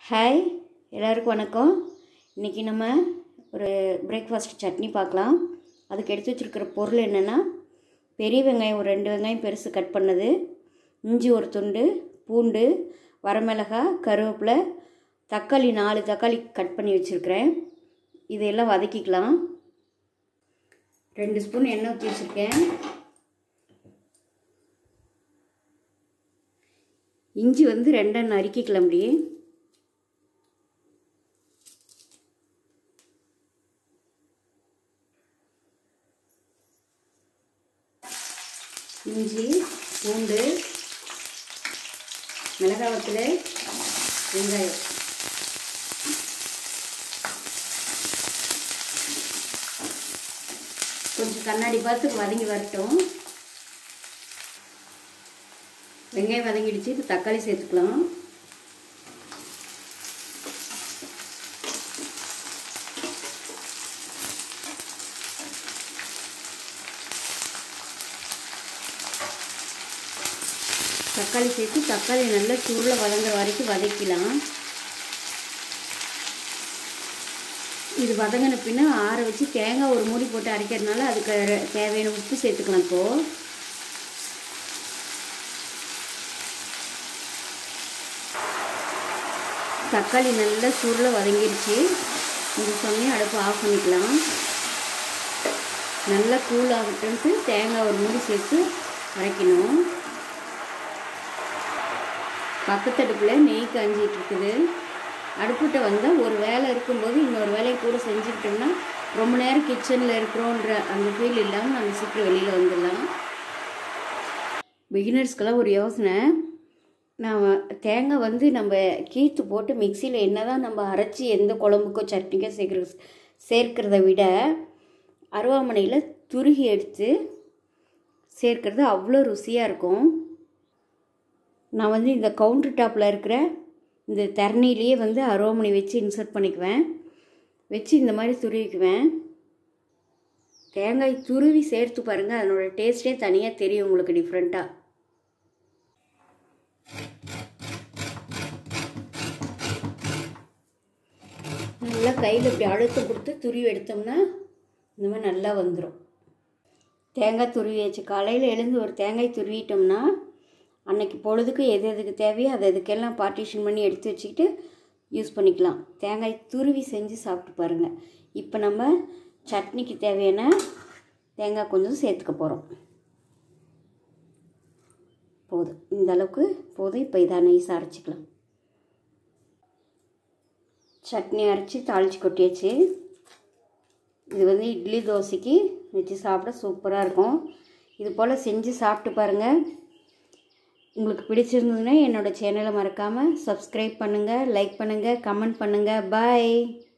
hi எல்லாருக்கும் வணக்கம் இன்றைக்கி நம்ம ஒரு பிரேக்ஃபாஸ்ட் சட்னி பார்க்கலாம் அதுக்கு எடுத்து வச்சுருக்கிற பொருள் என்னென்னா பெரிய வெங்காயம் ஒரு ரெண்டு வெங்காயம் பெருசு கட் பண்ணது இஞ்சி ஒரு துண்டு பூண்டு வரமிளகாய் கருவேப்பிலை தக்காளி நாலு தக்காளி கட் பண்ணி வச்சுருக்கிறேன் இதையெல்லாம் வதக்கிக்கலாம் ரெண்டு ஸ்பூன் எண்ணெய் ஊற்றி வச்சுருக்கேன் இஞ்சி வந்து ரெண்டாக நறுக்கிக்கலாம் அப்படியே இஞ்சி பூண்டு மிளகாய் வத்தல் வெங்காயம் கொஞ்சம் கண்ணாடி பார்த்து வதங்கி வரட்டும் வெங்காயம் வதங்கிடுச்சு இப்போ தக்காளி சேர்த்துக்கலாம் தக்காளி சேர்த்து தக்காளி நல்லா சுருளை வதங்குற வரைக்கும் வதக்கலாம் இது வதங்கின பின்ன ஆற வச்சு தேங்காய் ஒரு மூடி போட்டு அரைக்கிறதுனால அதுக்கு தேவையான உப்பு சேர்த்துக்கலாம் இப்போது தக்காளி நல்லா சுருளை வதங்கிருச்சு இந்த சமயம் அடுப்பு ஆஃப் பண்ணிக்கலாம் நல்லா கூல் ஆகட்டும்ட்டு தேங்காய் ஒரு மூடி சேர்த்து அரைக்கணும் பக்கத்து அடுப்பில் நெய் காஞ்சிட்டு இருக்குது அடுப்புகிட்ட வந்தால் ஒரு வேலை இருக்கும்போது இன்னொரு வேலையை கூட செஞ்சுக்கிட்டோம்னா ரொம்ப நேரம் கிச்சனில் இருக்கிறோன்ற அந்த ஃபீல் இல்லாமல் நம்ம சீக்கிரம் வெளியில் வந்துடலாம் பிகினர்ஸ்க்கெல்லாம் ஒரு யோசனை நான் தேங்காய் வந்து நம்ம கீத்து போட்டு மிக்சியில் என்ன தான் நம்ம அரைச்சி எந்த குழம்புக்கோ சட்னிக்கோ சேர்க்குற சேர்க்கிறத விட அருவாமனையில் துருகி எடுத்து சேர்க்கிறது அவ்வளோ ருசியாக இருக்கும் நான் வந்து இந்த கவுண்டர் டாப்பில் இருக்கிற இந்த தரணிலேயே வந்து அருவாமனை வச்சு இன்சர்ட் பண்ணிக்குவேன் வச்சு இந்த மாதிரி துருவிக்குவேன் தேங்காய் துருவி சேர்த்து பாருங்கள் அதனோட டேஸ்ட்டே தனியாக தெரியும் உங்களுக்கு டிஃப்ரெண்ட்டாக நல்லா கையில் இப்படி அழுத்தம் கொடுத்து துருவி எடுத்தோம்னா இந்த மாதிரி நல்லா வந்துடும் தேங்காய் துருவி வச்சு காலையில் எழுந்து ஒரு தேங்காய் துருவிட்டோம்னா அன்னைக்கு பொழுதுக்கு எது எதுக்கு தேவையோ அதை எதுக்கெல்லாம் பார்ட்டிஷன் பண்ணி எடுத்து வச்சுக்கிட்டு யூஸ் பண்ணிக்கலாம் தேங்காய் துருவி செஞ்சு சாப்பிட்டு பாருங்கள் இப்போ நம்ம சட்னிக்கு தேவையான தேங்காய் கொஞ்சம் சேர்த்துக்க போகிறோம் போதும் இந்த அளவுக்கு போதும் இப்போ இதை நைஸாக அரைச்சிக்கலாம் சட்னி அரைச்சி தாளித்து கொட்டியாச்சு இது வந்து இட்லி தோசைக்கு வச்சு சாப்பிட சூப்பராக இருக்கும் இது போல் செஞ்சு சாப்பிட்டு பாருங்கள் உங்களுக்கு பிடிச்சிருந்ததுன்னா என்னோடய சேனலை மறக்காமல் சப்ஸ்கிரைப் பண்ணுங்கள் லைக் பண்ணுங்கள் கமெண்ட் பண்ணுங்கள் பாய்